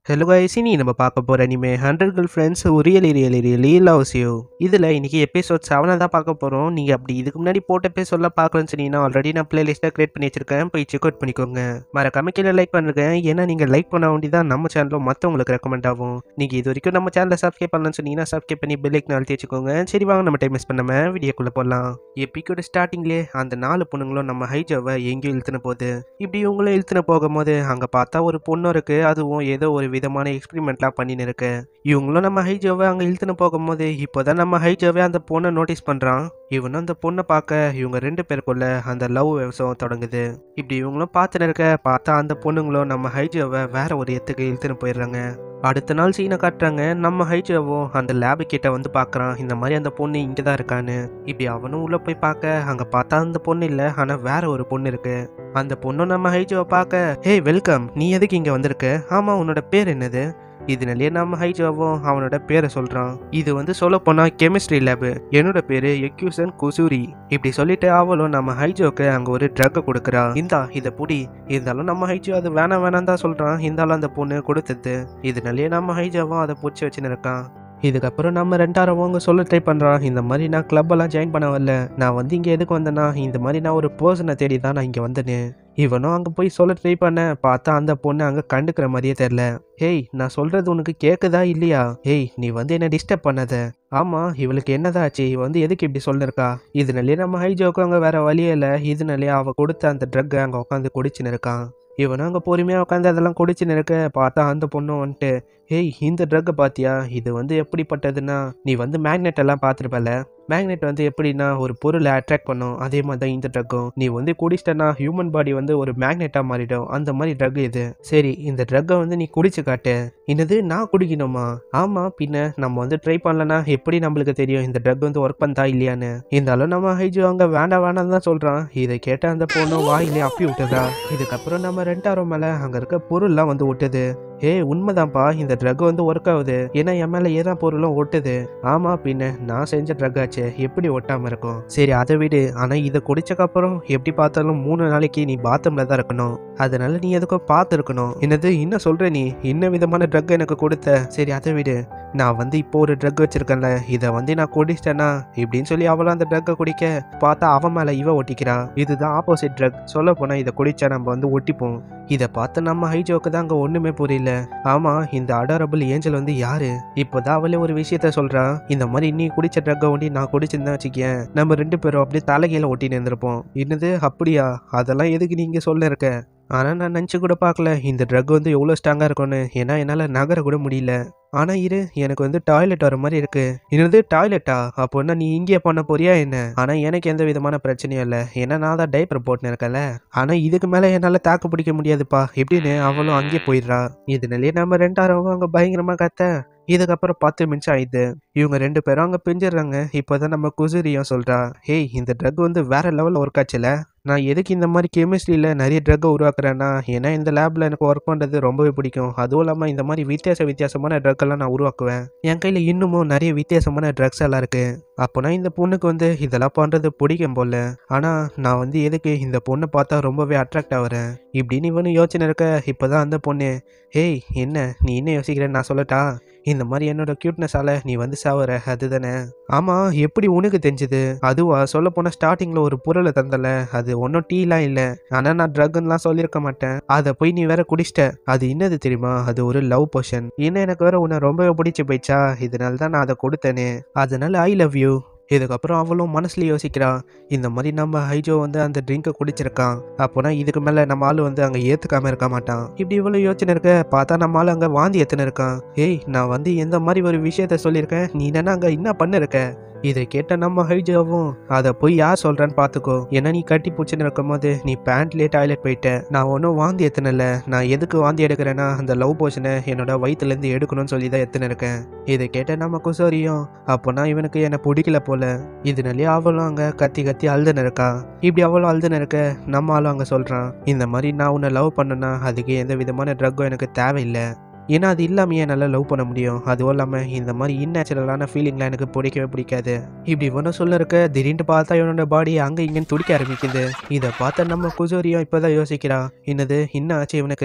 hello guys இனி நம்ம பார்க்க போகிற anime hundred girlfriends really really really loves you இதில் இன்னைக்கு எபிசோட் செவனை தான் பார்க்க போகிறோம் நீங்கள் அப்படி இதுக்கு முன்னாடி போட்ட எபிசோட்லாம் பார்க்கலன்னு சொன்னீங்கன்னா ஆல்ரெடி நான் பிளேலிஸ்ட்டாக கிரியேட் பண்ணி வச்சிருக்கேன் போய் செக் அவுட் பண்ணிக்கோங்க மறக்காம கீழே லைக் பண்ணுங்க ஏன்னா நீங்கள் லைக் பண்ண வேண்டி தான் நம்ம சேனலும் மற்றவங்களுக்கு ரெக்கமெண்ட் ஆகும் நீங்கள் இது வரைக்கும் நம்ம சேனலை சப்ஸ்கிரைப் பண்ணலன்னு சொன்னீங்கன்னா சப்ஸ்கிரைப் பண்ணி பெல்லைக்கு அழுத்தி வச்சுக்கோங்க சரி வாங்க நம்ம டைம் மிஸ் பண்ணாம வீடியோக்குள்ளே போடலாம் எப்பிக்கோட ஸ்டார்டிங்லேயே அந்த நாலு பொண்ணுங்களும் நம்ம ஹைஜாவை எங்கேயும் இழுத்துன போகுது இப்படி இவங்களும் இழுத்துன போகும்போது அங்கே பார்த்தா ஒரு பொண்ணு இருக்கு அதுவும் ஏதோ ஒரு விதமான எக்ஸ்பெரிமெண்ட்லாம் பண்ணின்னு இருக்கு இவங்களும் நம்ம ஹைஜாவை அங்கே இழுத்துன்னு போகும்போது இப்போதான் நம்ம ஹைஜாவே அந்த பொண்ணை நோட்டீஸ் பண்ணுறான் இவனும் அந்த பொண்ணை பார்க்க இவங்க ரெண்டு பேருக்குள்ள அந்த லவ் விவசாயம் தொடங்குது இப்படி இவங்களும் பார்த்துன்னு இருக்க பார்த்தா அந்த பொண்ணுங்களும் நம்ம ஹைஜாவை வேற ஒரு எத்துக்கு இழுத்துன்னு போயிடுறாங்க அடுத்த நாள் சீனை காட்டுறாங்க நம்ம ஹைஜாவும் அந்த லேபு கிட்ட வந்து பார்க்குறான் இந்த மாதிரி அந்த பொண்ணு இங்கே தான் இருக்கான்னு இப்படி அவனும் உள்ளே போய் பார்க்க அங்கே பார்த்தா அந்த பொண்ணு இல்லை ஆனால் வேற ஒரு பொண்ணு இருக்கு அந்த பொண்ணும் நம்ம ஹைஜாவை பார்க்க ஹே வெல்கம் நீ எதுக்கு இங்கே வந்திருக்க ஆமாம் உன்னோட பேர் என்னது இதனாலேயே நம்ம ஹைஜாவும் அவனோட பேரை சொல்கிறான் இது வந்து சொல்ல போனால் கெமிஸ்ட்ரி லேபு என்னோட பேர் எக்யூசன் குசூரி இப்படி சொல்லிட்டு அவளும் நம்ம ஹைஜோக்கு அங்கே ஒரு ட்ரக்கை கொடுக்குறா இந்தா இதை புடி இருந்தாலும் நம்ம ஹைஜோ அது வேணாம் வேணாம் தான் சொல்கிறான் இருந்தாலும் அந்த பொண்ணு கொடுத்தது இதனாலேயே நம்ம ஹைஜாவும் அதை பிடிச்சி வச்சுன்னு இருக்கான் இதுக்கப்புறம் நம்ம ரெண்டாயிரம் அவங்க சொல்ல ட்ரை பண்ணுறான் இந்த மாதிரி நான் கிளப்பெல்லாம் ஜாயின் பண்ண வரல நான் வந்து இங்கே எதுக்கு வந்தேன்னா இந்த மாதிரி நான் ஒரு பர்சனை தேடி தான் நான் இங்கே வந்தேன்னு இவனும் அங்கே போய் சொல்ல ட்ரை பண்ண பார்த்தா அந்த பொண்ணு அங்கே கண்டுக்கிற மாதிரியே தெரில ஹேய் நான் சொல்கிறது உனக்கு கேட்குதா இல்லையா ஹேய் நீ வந்து என்ன டிஸ்டர்ப் பண்ணாத ஆமாம் இவளுக்கு என்னதாச்சு இவ வந்து எதுக்கு இப்படி சொல்லிருக்கா இதனாலே நம்ம ஹைஜோக்கு அங்கே வேற வழியே இல்லை இதனாலே அவள் கொடுத்த அந்த ட்ரக்கை அங்கே உட்காந்து குடிச்சுன்னு இருக்கான் இவனும் அங்கே பொறுமையாக உட்காந்து அதெல்லாம் குடிச்சுன்னு இருக்க பார்த்தா அந்த பொண்ணும் வந்துட்டு ஹேய் இந்த ட்ரக்கை பார்த்தியா இது வந்து எப்படிப்பட்டதுன்னா நீ வந்து மேக்னெட் எல்லாம் பார்த்துருப்பல மேக்னெட் வந்து எப்படின்னா ஒரு பொருளை அட்ராக்ட் பண்ணும் அதே மாதிரி தான் இந்த ட்ரக்கும் நீ வந்து குடிச்சிட்டனா ஹியூமன் பாடி வந்து ஒரு மேக்னெட்டாக மாறிடும் அந்த மாதிரி ட்ரக் இது சரி இந்த ட்ரக்கை வந்து நீ குடிச்சு காட்டு என்னது நான் குடிக்கணுமா ஆமாம் பின்ன நம்ம வந்து ட்ரை பண்ணலனா எப்படி நம்மளுக்கு தெரியும் இந்த ட்ரக் வந்து ஒர்க் பண்ணா இல்லையான்னு இருந்தாலும் நம்ம ஹைஜு அங்கே வேண்டாம் வேணாம் தான் சொல்கிறான் இதை கேட்ட அந்த பொண்ணு வாயிலே அப்பி விட்டதா இதுக்கப்புறம் நம்ம ரெண்டாயிரம் மேலே அங்கே இருக்க பொருள்லாம் வந்து விட்டுது ஏ உண்மைதான்ப்பா இந்த ட்ரக் வந்து ஒர்க் ஆகுது ஏன்னா என் மேலே ஏதா பொருளும் ஒட்டுது ஆமா பின்ன நான் செஞ்ச ட்ரக் ஆச்சு எப்படி ஒட்டாம இருக்கும் சரி அதை விடு ஆனா இதை குடிச்சக்கப்புறம் எப்படி பார்த்தாலும் மூணு நாளைக்கு நீ பாத்ரூம்ல தான் இருக்கணும் அதனால நீ எதுக்கோ பார்த்துருக்கணும் என்னது என்ன சொல்ற நீ என்ன விதமான ட்ரக் எனக்கு கொடுத்த சரி அதை விடு நான் வந்து இப்போ ஒரு ட்ரக் வச்சிருக்கேன்ல இதை வந்து நான் குடிச்சிட்டேனா இப்படின்னு சொல்லி அவளும் அந்த ட்ரக்கை குடிக்க பார்த்தா அவன் மேலே இவ ஒட்டிக்கிறா இதுதான் ஆப்போசிட் ட்ரக் சொல்ல போனால் இதை குடிச்சா நம்ம வந்து ஒட்டிப்போம் இதை பார்த்து நம்ம ஹைஜோக்கு தான் அங்கே ஒன்றுமே புரியல ஆமாம் இந்த அடாரபிள் ஏஞ்சல் வந்து யாரு இப்போதான் அவளே ஒரு விஷயத்த சொல்றா இந்த மாதிரி நீ குடிச்ச ட்ரக்கை ஒண்டி நான் குடிச்சிருந்தேன் வச்சுக்கேன் நம்ம ரெண்டு பேரும் அப்படியே தலைகையில் ஒட்டி நின்றுருப்போம் என்னது அப்படியா அதெல்லாம் எதுக்கு நீங்க சொல்ல இருக்க ஆனால் நான் நினச்சி கூட பார்க்கல இந்த ட்ரக் வந்து எவ்வளோ ஸ்ட்ராங்காக இருக்கும்னு ஏன்னா என்னால் நகர கூட முடியல ஆனால் இரு எனக்கு வந்து டாய்லெட் வர மாதிரி இருக்கு என்னது டாய்லெட்டா அப்போனா நீ இங்கே பண்ண போறியா என்ன ஆனால் எனக்கு எந்த விதமான பிரச்சனையும் இல்லை ஏன்னா நான் தான் டைப்பர் போட்டுன்னு இருக்கேன்ல ஆனால் இதுக்கு மேலே என்னால் தாக்கு பிடிக்க முடியாதுப்பா எப்படின்னு அவளும் அங்கேயே போயிடுறா இதனாலே நம்ம ரெண்டாயிரம் அங்கே பயங்கரமாக கத்த இதுக்கப்புறம் பத்து நிமிஷம் ஆயிடுது இவங்க ரெண்டு பேரும் அங்கே பிஞ்சிடுறாங்க இப்போதான் நம்ம குசிரியும் சொல்றா ஹேய் இந்த ட்ரக் வந்து வேற லெவலில் ஒர்க் ஆச்சுல நான் எதுக்கு இந்த மாதிரி கெமிஸ்ட்ரியில் நிறைய ட்ரக்கை உருவாக்குறேன்னா ஏன்னா இந்த லேபில் எனக்கு ஒர்க் பண்ணுறது ரொம்பவே பிடிக்கும் அதுவும் இல்லாமல் இந்த மாதிரி வித்தியாச வித்தியாசமான ட்ரக்கெல்லாம் நான் உருவாக்குவேன் என் கையில் இன்னமும் நிறைய வித்தியாசமான ட்ரக்ஸ் எல்லாம் இருக்குது அப்போனா இந்த பொண்ணுக்கு வந்து இதெல்லாம் பண்ணுறது பிடிக்கும் போல ஆனால் நான் வந்து எதுக்கு இந்த பொண்ணை பார்த்தா ரொம்பவே அட்ராக்ட் ஆகிறேன் இப்படின்னு இவனு யோசனை இருக்க இப்போதான் அந்த பொண்ணு ஹேய் என்ன நீ என்ன யோசிக்கிறேன்னு நான் சொல்லட்டா இந்த மாதிரி என்னோட க்யூட்னஸால நீ வந்து சாவற அதுதானே ஆமாம் எப்படி உனக்கு தெரிஞ்சது அதுவா சொல்ல போனால் ஸ்டார்டிங்கில் ஒரு பொருளை தந்தல அது ஒன்றும் டீலாம் இல்லை ஆனால் நான் ட்ரக்லாம் சொல்லியிருக்க மாட்டேன் அதை போய் நீ வேற குடிச்சிட்ட அது என்னது தெரியுமா அது ஒரு லவ் பொஷன் இன்னும் எனக்கு வேற உன்னை ரொம்பவே பிடிச்சி போயிடுச்சா இதனால தான் நான் அதை கொடுத்தேனே அதனால ஐ லவ் யூ இதுக்கப்புறம் அவளும் மனசுல யோசிக்கிறா இந்த மாதிரி நம்ம ஹைஜோ வந்து அந்த ட்ரிங்கை குடிச்சிருக்கான் அப்போனா இதுக்கு மேலே நம்ம ஆள் வந்து அங்கே ஏற்றுக்காம இருக்க மாட்டான் இப்படி இவ்வளோ யோசனை இருக்க பார்த்தா நம்ம ஆள் அங்கே வாந்தி எத்தனை இருக்கான் ஏய் நான் வந்து எந்த மாதிரி ஒரு விஷயத்த சொல்லியிருக்கேன் நீ என்ன அங்கே என்ன பண்ணிருக்க இதை கேட்ட நம்ம ஹைஜாவும் அதை போய் யார் சொல்றான்னு பார்த்துக்கோ ஏன்னா நீ கட்டி பூச்சின்னு இருக்கும் போது நீ பேண்ட்லேயே டாய்லெட் போயிட்ட நான் ஒன்றும் வாந்தி எத்தனில்ல நான் எதுக்கு வாந்தி எடுக்கிறேன்னா அந்த லவ் போஷனை என்னோட வயிற்றுலேருந்து எடுக்கணும்னு சொல்லி தான் எத்தனை இருக்கேன் இதை கேட்ட நம்ம குசோரியும் அப்போனா இவனுக்கு என்னை பிடிக்கல போல இதனாலே அவளும் அங்கே கத்தி கத்தி அழுதுன்னு இருக்கா இப்படி அவளும் அழுதுன்னு இருக்க நம்ம ஆளும் அங்கே சொல்கிறான் இந்த மாதிரி நான் உன்னை லவ் பண்ணேன்னா அதுக்கு எந்த விதமான ட்ரக்கும் எனக்கு தேவையில்லை ஏன்னா அது இல்லாமையே என்னால் லவ் பண்ண முடியும் அதுவும் இல்லாமல் இந்த மாதிரி இந்நேச்சுரலான ஃபீலிங்லாம் எனக்கு பிடிக்கவே பிடிக்காது இப்படி இவனும் சொல்ல இருக்க திடீர்னு பார்த்தா இவனோட பாடி அங்கே இங்கேன்னு துடிக்க ஆரம்பிக்குது இதை பார்த்த நம்ம குஜோரியும் இப்போதான் யோசிக்கிறா என்னது என்ன ஆச்சு இவனுக்கு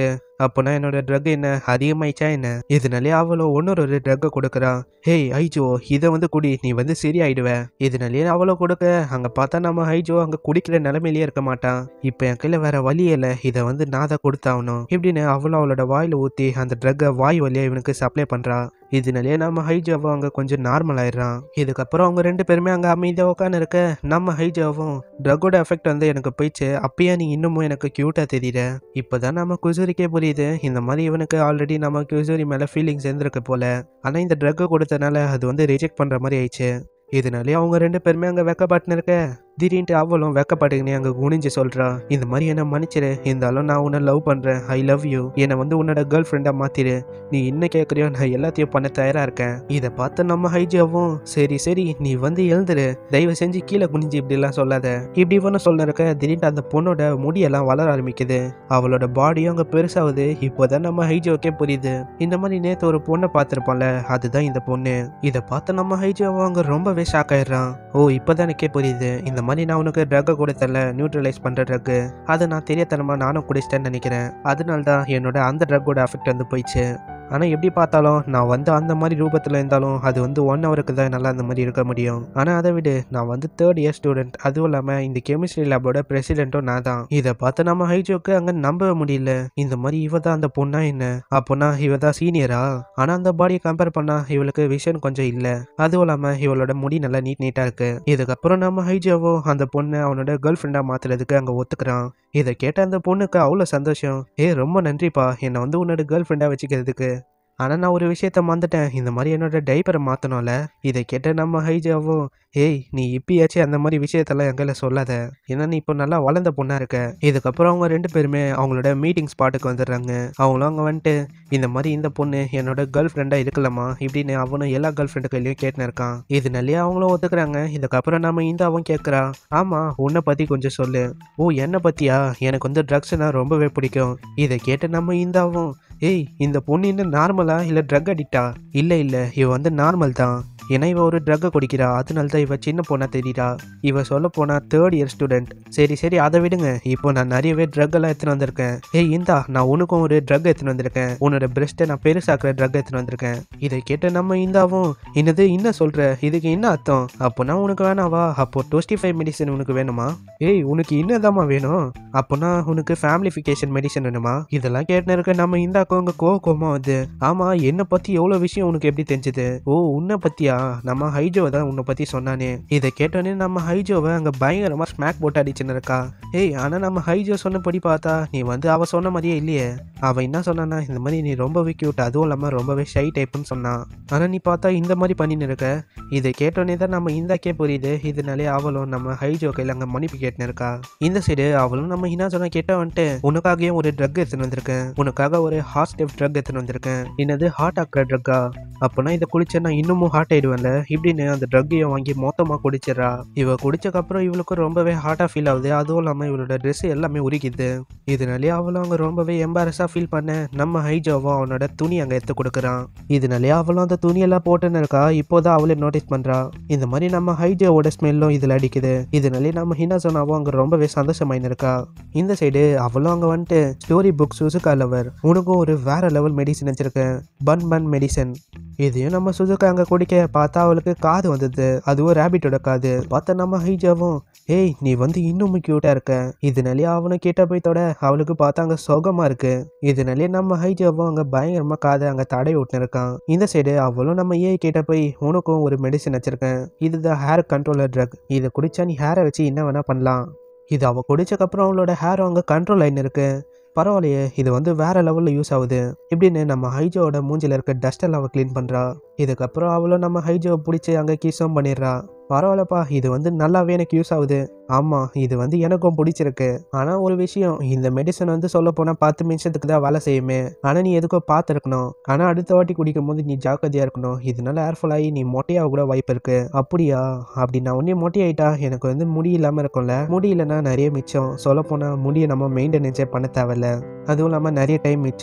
அப்போனா என்னோட ட்ரக் என்ன அதிகமாயிச்சா என்ன இதனாலே அவளோ இன்னொரு ஒரு ட்ரக்கை கொடுக்குறான் ஹேய் ஐஜோ இதை வந்து குடி நீ வந்து சரியாயிடுவ இதனாலே அவளோ கொடுக்க அங்க பார்த்தா நம்ம ஐஜோ அங்க குடிக்கிற நிலைமையிலேயே இருக்க மாட்டான் இப்போ என் கையில வேற வழி இல்லை இதை வந்து நான் தான் கொடுத்தாகணும் இப்படின்னு அவளும் அவளோட வாயில ஊத்தி அந்த ட்ரக்கை வாய் வழியா இவனுக்கு சப்ளை பண்றா இதனாலே நம்ம ஹைஜாவும் அங்கே கொஞ்சம் நார்மல் ஆயிடுறான் இதுக்கப்புறம் அவங்க ரெண்டு பேருமே அங்கே அமைதியாக உட்காந்து இருக்க நம்ம ஹைஜாவும் ட்ரக்கோட எஃபெக்ட் வந்து எனக்கு போயிடுச்சு அப்பயே நீ இன்னமும் எனக்கு க்யூட்டாக தெரியல இப்போதான் நம்ம குசூரிக்கே புரியுது இந்த மாதிரி இவனுக்கு ஆல்ரெடி நம்ம குசூரி மேலே ஃபீலிங்ஸ் இருந்திருக்கு போல ஆனால் இந்த ட்ரக்கை கொடுத்தனால அது வந்து ரிஜெக்ட் பண்ணுற மாதிரி ஆயிடுச்சு இதனாலே அவங்க ரெண்டு பேருமே அங்கே வெக்கப்பட்டுன்னு இருக்க திடீர்னு அவளும் வெக்கப்பட்டுக்கினே அங்கே குனிஞ்சு சொல்றா இந்த மாதிரி என்ன மன்னிச்சிரு இருந்தாலும் நான் உன்னை லவ் பண்றேன் ஐ லவ் யூ என்னை வந்து உன்னோட கேர்ள் ஃப்ரெண்டாக மாத்திரு நீ என்ன கேட்குறியோ நான் எல்லாத்தையும் பண்ண தயாரா இருக்கேன் இதை பார்த்து நம்ம ஹைஜாவும் சரி சரி நீ வந்து எழுந்துரு தயவு செஞ்சு கீழே குனிஞ்சு இப்படிலாம் சொல்லாத இப்படி ஒன்று சொல்ல இருக்க திடீர்னு அந்த பொண்ணோட முடியெல்லாம் வளர ஆரம்பிக்குது அவளோட பாடியும் அங்கே பெருசாகுது இப்போதான் நம்ம ஹைஜோக்கே புரியுது இந்த மாதிரி நேற்று ஒரு பொண்ணை பார்த்துருப்போம்ல அதுதான் இந்த பொண்ணு இதை பார்த்து நம்ம ஹைஜோவும் அங்கே ரொம்பவே ஷாக் ஆயிடுறான் ஓ இப்போதான் எனக்கே புரியுது இந்த மாதிரி நான் உனக்கு ட்ரக்கை கொடுத்தல நியூட்ரலைஸ் பண்ணுற ட்ரக்கு அதை நான் தெரியத்தனமா நானும் குடிச்சிட்டேன்னு நினைக்கிறேன் அதனால தான் என்னோட அந்த ட்ரக்கோட அஃபெக்ட் வந்து போயிடுச்சு ஆனால் எப்படி பார்த்தாலும் நான் வந்து அந்த மாதிரி ரூபத்தில் இருந்தாலும் அது வந்து ஒன் ஹவருக்கு தான் நல்லா அந்த மாதிரி இருக்க முடியும் ஆனால் அதை விட நான் வந்து தேர்ட் இயர் ஸ்டூடெண்ட் அதுவும் இல்லாமல் இந்த கெமிஸ்ட்ரி லேபோட பிரசிடென்ட்டும் நான் தான் இதை பார்த்து நம்ம ஹைஜோக்கு அங்கே நம்பவே முடியல இந்த மாதிரி இவ தான் அந்த பொண்ணா என்ன அப்போனா இவ தான் சீனியரா ஆனால் அந்த பாடியை கம்பேர் பண்ணா இவளுக்கு விஷன் கொஞ்சம் இல்லை அதுவும் இல்லாமல் இவளோட முடி நல்லா நீட் நீட்டாக இருக்கு இதுக்கப்புறம் நம்ம ஹைஜோவோ அந்த பொண்ணை அவனோட கேர்ள் ஃப்ரெண்டாக மாற்றுறதுக்கு அங்கே ஒத்துக்கிறான் இதை கேட்ட அந்த பொண்ணுக்கு அவ்வளோ சந்தோஷம் ஏ ரொம்ப நன்றிப்பா என்னை வந்து உன்னோட கேர்ள் ஃப்ரெண்டாக வச்சுக்கிறதுக்கு ஆனால் நான் ஒரு விஷயத்த மறந்துட்டேன் இந்த மாதிரி என்னோட டைப்பரை மாற்றணும்ல இதை கேட்ட நம்ம ஹைஜாவும் ஏய் நீ இப்பயாச்சும் அந்த மாதிரி விஷயத்தெல்லாம் என் கையில் சொல்லாத ஏன்னா நீ இப்போ நல்லா வளர்ந்த பொண்ணாக இருக்க இதுக்கப்புறம் அவங்க ரெண்டு பேருமே அவங்களோட மீட்டிங் ஸ்பாட்டுக்கு வந்துடுறாங்க அவங்களும் அங்கே வந்துட்டு இந்த மாதிரி இந்த பொண்ணு என்னோட கேர்ள் ஃப்ரெண்டாக இருக்கலாமா இப்படின்னு அவனும் எல்லா கேர்ள் ஃப்ரெண்டு கையிலையும் கேட்டுன்னு இருக்கான் இதனாலேயே அவங்களும் ஒத்துக்கிறாங்க இதுக்கப்புறம் நம்ம இந்த அவன் கேட்குறா ஆமாம் உன்னை பற்றி கொஞ்சம் சொல்லு ஓ என்னை பற்றியா எனக்கு வந்து ட்ரக்ஸ்னா ரொம்பவே பிடிக்கும் இதை கேட்டு நம்ம இந்தாவும் ஏய் இந்த பொண்ணு என்ன நார்மலா இல்லை ட்ரக் அடிக்டா இல்லை இல்லை இவ வந்து நார்மல் தான் ஏன்னா இவ ஒரு ட்ரக்கை குடிக்கிறா அதனால தான் இவ சின்ன பொண்ணா தெரியுறா இவ சொல்ல போனா தேர்ட் இயர் ஸ்டூடெண்ட் சரி சரி அதை விடுங்க இப்போ நான் நிறையவே ட்ரக் எல்லாம் எடுத்துன்னு வந்திருக்கேன் ஏய் இந்தா நான் உனக்கும் ஒரு ட்ரக் எடுத்துன்னு வந்திருக்கேன் உன்னோட பிரஸ்ட்டை நான் பெருசாக்குற ட்ரக் எடுத்துன்னு வந்திருக்கேன் இதை கேட்டு நம்ம இந்தாவும் என்னது என்ன சொல்ற இதுக்கு என்ன அர்த்தம் அப்போனா உனக்கு வேணாவா அப்போ டுவெண்ட்டி ஃபைவ் மெடிசன் உனக்கு வேணுமா ஏய் உனக்கு என்னதாம்மா வேணும் அப்போனா உனக்கு ஃபேமிலிஃபிகேஷன் மெடிசன் வேணுமா இதெல்லாம் கேட்டுன்னு இருக்க நம்ம இந்தாக்கும் உங்க கோ கோமா வந்து ஆமா என்னை பத்தி எவ்வளவு விஷயம் உனக்கு எப்படி தெரிஞ்சது ஓ உன்னை பத்தியா நம்ம ஹைஜோ தான் உன்னை பத்தி சொன்னானே இதை கேட்டோன்னே நம்ம ஹைஜோவை அங்க பயங்கரமா ஸ்மாக் போட்டு அடிச்சுன்னு இருக்கா ஏய் ஆனா நம்ம ஹைஜோ சொன்னபடி பார்த்தா நீ வந்து அவ சொன்ன மாதிரியே இல்லையே அவ என்ன சொன்னானா இந்த மாதிரி நீ ரொம்பவே கியூட் அதுவும் இல்லாம ரொம்பவே ஷை டைப்னு சொன்னான் ஆனா நீ பார்த்தா இந்த மாதிரி பண்ணின்னு இருக்க இதை கேட்டோன்னே தான் நம்ம இந்தாக்கே புரியுது இதனாலே அவளும் நம்ம ஹைஜோ கையில் அங்கே மன்னிப்பு கேட்டுன்னு இருக்கா இந்த சைடு அவளும் நம்ம என்ன சொன்னா கேட்ட வந்துட்டு உனக்காகவே ஒரு ட்ரக் எடுத்துன்னு வந்திருக்கேன் உனக்காக ஒரு ஹார்ட் ஸ்டெப் ட்ரக் எடுத்துன்னு வந்திருக்கேன் என்னது ஹார்ட் ஆக்குற ட்ரக்கா அப்போனா இதை குடிச்சா நான் இன்னமும் ஹார்ட் ஆயிடுவேன்ல இப்படின்னு அந்த ட்ரக்கையும் வாங்கி மொத்தமாக குடிச்சிடறா இவ குடிச்சக்கப்புறம் இவளுக்கு ரொம்பவே ஹார்ட்டாக ஃபீல் ஆகுது அதுவும் இல்லாமல் இவளோட ட்ரெஸ் எல்லாமே உருகிது இதனாலே அவளும் அங்கே ரொம்பவே எம்பாரஸாக ஃபீல் பண்ண நம்ம ஹைஜோவும் அவனோட துணி அங்கே எடுத்து கொடுக்குறான் இதனாலே அவளும் அந்த துணியெல்லாம் போட்டுன்னு இருக்கா இப்போதான் அவளே நோட்டீஸ் பண்ணுறா இந்த மாதிரி நம்ம ஹைஜோவோட ஸ்மெல்லும் இதில் அடிக்குது இதனாலே நம்ம ஹினாசோனாவும் அங்கே ரொம்பவே சந்தோஷமாயின்னு இருக்கா இந்த சைடு அவளும் அங்கே வந்துட்டு ஸ்டோரி புக் சுசுகா லவர் உனக்கும் ஒரு வேற லெவல் மெடிசன் வச்சிருக்கேன் பன் பன் மெடிசன் இதையும் நம்ம சுசுகா அங்கே குடிக்க பார்த்தா அவளுக்கு காது வந்தது அதுவும் ரேபிட்டோட காது பார்த்தா நம்ம ஹைஜாவும் ஏய் நீ வந்து இன்னும் கியூட்டா இருக்க இதனாலே அவனை கேட்ட போய் தொட அவளுக்கு பார்த்தா அங்கே சுகமா இருக்கு இதனாலே நம்ம ஹைஜாவும் அங்கே பயங்கரமா காதை அங்கே தடை விட்டுன்னு இருக்கான் இந்த சைடு அவளும் நம்ம ஏ கேட்ட போய் உனக்கும் ஒரு மெடிசன் வச்சிருக்கேன் இதுதான் ஹேர் கண்ட்ரோலர் ட்ரக் இதை குடிச்சா நீ ஹேரை வச்சு என்ன வேணா பண்ணலாம் இது அவள் குடிச்சக்கப்புறம் அவளோட ஹேர் அங்கே கண்ட்ரோல் ஆயின்னு இருக்கு பரவாயில்லையே இது வந்து வேற லெவலில் யூஸ் ஆகுது இப்படின்னு நம்ம ஹைஜோவோட மூஞ்சில இருக்க டஸ்ட் எல்லாம் அவள் க்ளீன் பண்ணுறா இதுக்கப்புறம் அவளும் நம்ம ஹைஜோவை பிடிச்சி அங்கே கீஸும் பண்ணிடுறா பரவாயில்லப்பா இது வந்து நல்லாவே எனக்கு யூஸ் ஆகுது ஆமாம் இது வந்து எனக்கும் பிடிச்சிருக்கு ஆனால் ஒரு விஷயம் இந்த மெடிசன் வந்து சொல்ல போனால் பத்து நிமிஷத்துக்கு தான் வேலை செய்யுமே ஆனால் நீ எதுக்கோ பார்த்துருக்கணும் ஆனால் அடுத்த வாட்டி குடிக்கும் போது நீ ஜாக்கிரதையாக இருக்கணும் இதனால ஏர்ஃபுல் ஆகி நீ மொட்டையாக கூட வாய்ப்பு இருக்கு அப்படியா அப்படி நான் உடனே மொட்டையாயிட்டா எனக்கு வந்து முடி இல்லாமல் இருக்கும்ல முடி இல்லைன்னா நிறைய மிச்சம் சொல்ல போனால் முடியை நம்ம மெயின்டெனன்ஸே பண்ண தேவையில்ல அதுவும் இல்லாமல் நிறைய டைம் மிச்சம்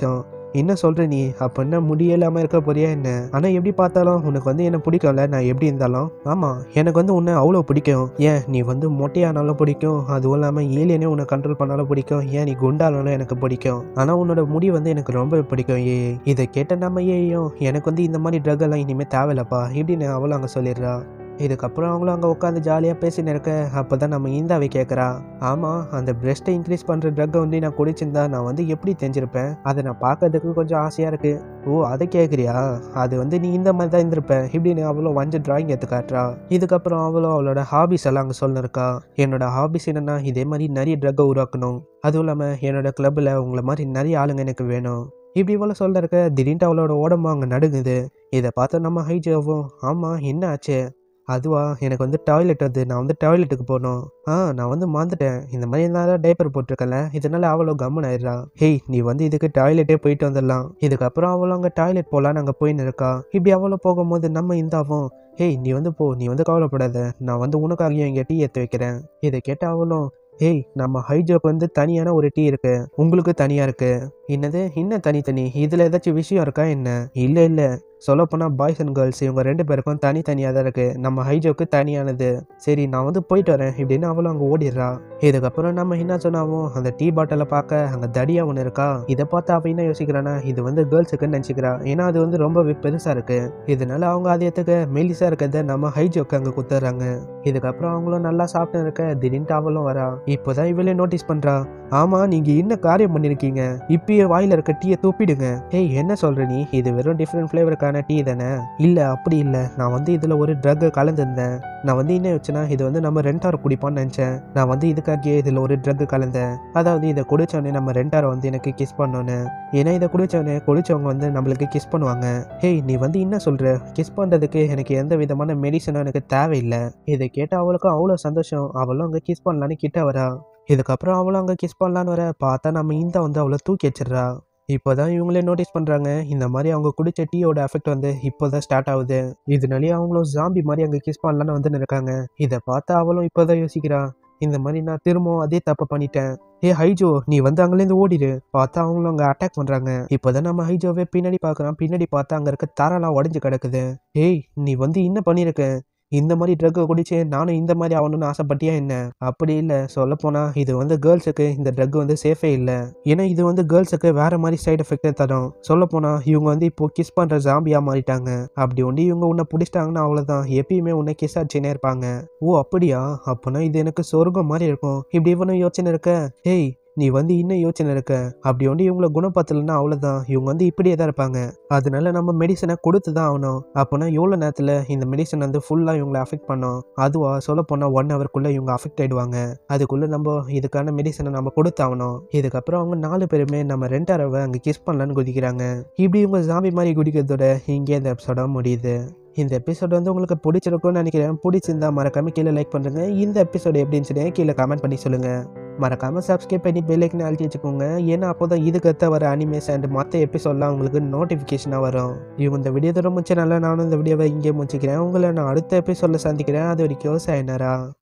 என்ன சொல்ற நீ அப்ப என்ன முடியலாம இருக்க போறியா என்ன ஆனா எப்படி பார்த்தாலும் உனக்கு வந்து என்ன பிடிக்கும்ல நான் எப்படி இருந்தாலும் ஆமா எனக்கு வந்து உன்னை அவ்வளோ பிடிக்கும் ஏன் நீ வந்து மொட்டையானாலும் பிடிக்கும் அதுவும் இல்லாம ஏலியனே உன்னை கண்ட்ரோல் பண்ணாலும் பிடிக்கும் ஏன் நீ குண்டானாலும் எனக்கு பிடிக்கும் ஆனா உன்னோட முடி வந்து எனக்கு ரொம்ப பிடிக்கும் ஏ இதை கேட்ட நம்ம ஏயும் எனக்கு வந்து இந்த மாதிரி ட்ரக் எல்லாம் இனிமே தேவையில்லப்பா இப்படின்னு அவளும் அங்க சொல்லிடுறா இதுக்கப்புறம் அவங்களும் அங்கே உட்காந்து ஜாலியாக பேசின்னு இருக்க அப்போ தான் நம்ம இந்தாவை கேட்குறா ஆமாம் அந்த பிரெஸ்ட்டை இன்க்ரீஸ் பண்ணுற ட்ரக்கை வந்து நான் குடிச்சிருந்தா நான் வந்து எப்படி தெரிஞ்சிருப்பேன் அதை நான் பார்க்கறதுக்கு கொஞ்சம் ஆசையாக இருக்குது ஓ அதை கேட்குறியா அது வந்து நீ இந்த மாதிரி தான் இருந்திருப்ப இப்படின்னு அவளும் வஞ்ச டிராயிங் எடுத்து காட்டுறா இதுக்கப்புறம் அவளும் அவளோட ஹாபிஸ் எல்லாம் அங்கே சொல்லிருக்கா என்னோட ஹாபிஸ் என்னன்னா இதே மாதிரி நிறைய ட்ரக்கை உருவாக்கணும் அதுவும் இல்லாமல் என்னோட கிளப்பில் உங்களை மாதிரி நிறைய ஆளுங்க எனக்கு வேணும் இப்படி இவ்வளோ சொல்ல இருக்க திடீர்னு அவளோட உடம்பு அங்கே நடுங்குது இதை பார்த்து நம்ம ஹைஜாவும் ஆமாம் என்ன ஆச்சு அதுவா எனக்கு வந்து டாய்லெட் வந்து நான் வந்து டாய்லெட்டுக்கு போகணும் ஆ நான் வந்து மறந்துட்டேன் இந்த மாதிரி இருந்தாலும் டைப்பர் போட்டிருக்கல இதனால அவ்வளோ கம்மன் ஆயிடுறா ஹேய் நீ வந்து இதுக்கு டாய்லெட்டே போயிட்டு வந்துடலாம் இதுக்கப்புறம் அவளும் அங்கே டாய்லெட் போகலான்னு அங்கே போயின்னு இருக்கா இப்படி அவளோ போகும்போது நம்ம இந்தாவும் ஹேய் நீ வந்து போ நீ வந்து கவலைப்படாத நான் வந்து உனக்காகியும் இங்கே டீ எடுத்து வைக்கிறேன் இதை கேட்ட அவளும் ஏய் நம்ம ஹைஜோக்கு வந்து தனியான ஒரு டீ இருக்கு உங்களுக்கு தனியா இருக்கு என்னது என்ன தனித்தனி இதுல ஏதாச்சும் விஷயம் இருக்கா என்ன இல்ல இல்ல சொல்லப்போனால் பாய்ஸ் அண்ட் கேர்ள்ஸ் இவங்க ரெண்டு பேருக்கும் தனித்தனியாக தான் இருக்குது நம்ம ஹைஜோக்கு தனியானது சரி நான் வந்து போயிட்டு வரேன் இப்படின்னு அவளும் அங்கே ஓடிடுறா இதுக்கப்புறம் நம்ம என்ன சொன்னாவும் அந்த டீ பாட்டிலை பார்க்க அங்கே தடியா ஒன்று இருக்கா இதை பார்த்து அவள் என்ன யோசிக்கிறானா இது வந்து கேர்ள்ஸுக்குன்னு நினச்சிக்கிறா ஏன்னா அது வந்து ரொம்ப பெருசாக இருக்கு இதனால அவங்க அதை எடுத்துக்க மெலிசா இருக்கிறத நம்ம ஹைஜோக்கு அங்கே குத்துறாங்க இதுக்கப்புறம் அவங்களும் நல்லா சாப்பிட்டு இருக்க திடீர்னு அவளும் வரா இப்போதான் இவளே நோட்டீஸ் பண்றா ஆமா நீங்க என்ன காரியம் பண்ணிருக்கீங்க இப்பயே வாயில இருக்க டீயை துப்பிடுங்க ஏய் என்ன சொல்ற நீ இது வெறும் டிஃப்ரெண்ட் ஃப்ளேவருக்கான டீ தானே இல்ல அப்படி இல்ல நான் வந்து இதுல ஒரு ட்ரக் கலந்துருந்தேன் நான் வந்து என்ன வச்சேன்னா இது வந்து நம்ம ரெண்டார் குடிப்பான்னு நினைச்சேன் நான் வந்து இதுக்காகவே இதுல ஒரு ட்ரக் கலந்தேன் அதாவது இதை குடிச்சோடனே நம்ம ரெண்டாரை வந்து எனக்கு கிஸ் பண்ணோன்னு ஏன்னா இதை குடிச்சோடனே குடிச்சவங்க வந்து நம்மளுக்கு கிஸ் பண்ணுவாங்க ஹேய் நீ வந்து என்ன சொல்ற கிஸ் பண்றதுக்கு எனக்கு எந்த விதமான மெடிசனும் எனக்கு தேவையில்லை இதை கேட்டு அவளுக்கும் அவ்வளோ சந்தோஷம் அவளும் அங்கே கிஸ் பண்ணலான்னு கிட்ட வரா இதுக்கப்புறம் அவளும் அங்கே கிஸ் பண்ணலான்னு வர பார்த்தா நம்ம இந்த வந்து அவளை தூக்கி வச்சிடுறா இப்போதான் இவங்களே நோட்டீஸ் பண்ணுறாங்க இந்த மாதிரி அவங்க குடிச்ச டீயோட எஃபெக்ட் வந்து இப்போதான் ஸ்டார்ட் ஆகுது இதனாலேயே அவங்களும் ஜாம்பி மாதிரி அங்கே கிஸ் பண்ணலான்னு வந்து இருக்காங்க இதை பார்த்து அவளும் இப்போதான் யோசிக்கிறா இந்த மாதிரி நான் திரும்பவும் அதே தப்பு பண்ணிட்டேன் ஏ ஹைஜோ நீ வந்து அங்கேருந்து ஓடிடு பார்த்தா அவங்களும் அங்கே அட்டாக் பண்ணுறாங்க இப்போதான் நம்ம ஹைஜோவே பின்னாடி பார்க்குறான் பின்னாடி பார்த்தா அங்கே இருக்க தரெல்லாம் உடஞ்சு கிடக்குது ஏய் நீ வந்து என்ன பண்ணியிருக்க இந்த மாதிரி ட்ரக்கை குடிச்சு நானும் இந்த மாதிரி ஆகணும்னு ஆசைப்பட்டியா என்ன அப்படி இல்லை சொல்லப்போனால் இது வந்து கேர்ள்ஸுக்கு இந்த ட்ரக் வந்து சேஃபே இல்லை ஏன்னா இது வந்து கேர்ள்ஸுக்கு வேற மாதிரி சைடு எஃபெக்டே தரும் சொல்லப்போனால் இவங்க வந்து இப்போ கிஸ் பண்ணுற ஜாம்பியாக மாறிட்டாங்க அப்படி ஒண்டி இவங்க உன்னை பிடிச்சிட்டாங்கன்னா அவ்வளோதான் எப்பயுமே உன்னை கிஸ் ஆச்சுன்னே இருப்பாங்க ஓ அப்படியா அப்போனா இது எனக்கு சொர்க்கம் மாதிரி இருக்கும் இப்படி இவனும் யோசனை இருக்க ஏய் நீ வந்து இன்னும் யோசனை இருக்க அப்படி ஒன்று இவங்கள குணப்படுத்தலைன்னா அவ்வளோதான் இவங்க வந்து இப்படியே தான் இருப்பாங்க அதனால நம்ம மெடிசனை கொடுத்து தான் ஆகணும் அப்போனா எவ்வளோ நேரத்தில் இந்த மெடிசன் வந்து ஃபுல்லாக இவங்களை அஃபெக்ட் பண்ணோம் அதுவா சொல்ல போனால் ஒன் ஹவர்க்குள்ளே இவங்க அஃபெக்ட் ஆயிடுவாங்க அதுக்குள்ளே நம்ம இதுக்கான மெடிசனை நம்ம கொடுத்தாகணும் இதுக்கப்புறம் அவங்க நாலு பேருமே நம்ம ரெண்டு அரவை அங்கே கிஸ் பண்ணலான்னு குதிக்கிறாங்க இப்படி இவங்க ஜாம்பி மாதிரி குதிக்கிறதோட இங்கே இந்த எபிசோட முடியுது இந்த எபிசோட் வந்து உங்களுக்கு பிடிச்சிருக்கும்னு நினைக்கிறேன் பிடிச்சிருந்தா மறக்காம கீழே லைக் பண்ணுங்க இந்த எபிசோடு எப்படின்னு சொல்லி கீழே கமெண்ட் பண்ணி சொல்லுங்க மறக்காம சப்ஸ்கிரைப் பண்ணி பெல்லைக்கன் அழுத்தி வச்சுக்கோங்க ஏன்னா அப்போதான் இதுக்கத்த வர அனிமேஸ் அண்ட் மற்ற எபிசோட்லாம் உங்களுக்கு நோட்டிஃபிகேஷனாக வரும் இவங்க இந்த வீடியோ தூரம் முடிச்சனால நானும் இந்த வீடியோவை இங்கே முடிச்சுக்கிறேன் உங்களை நான் அடுத்த எபிசோடில் சந்திக்கிறேன் அது வரைக்கும் சாயனரா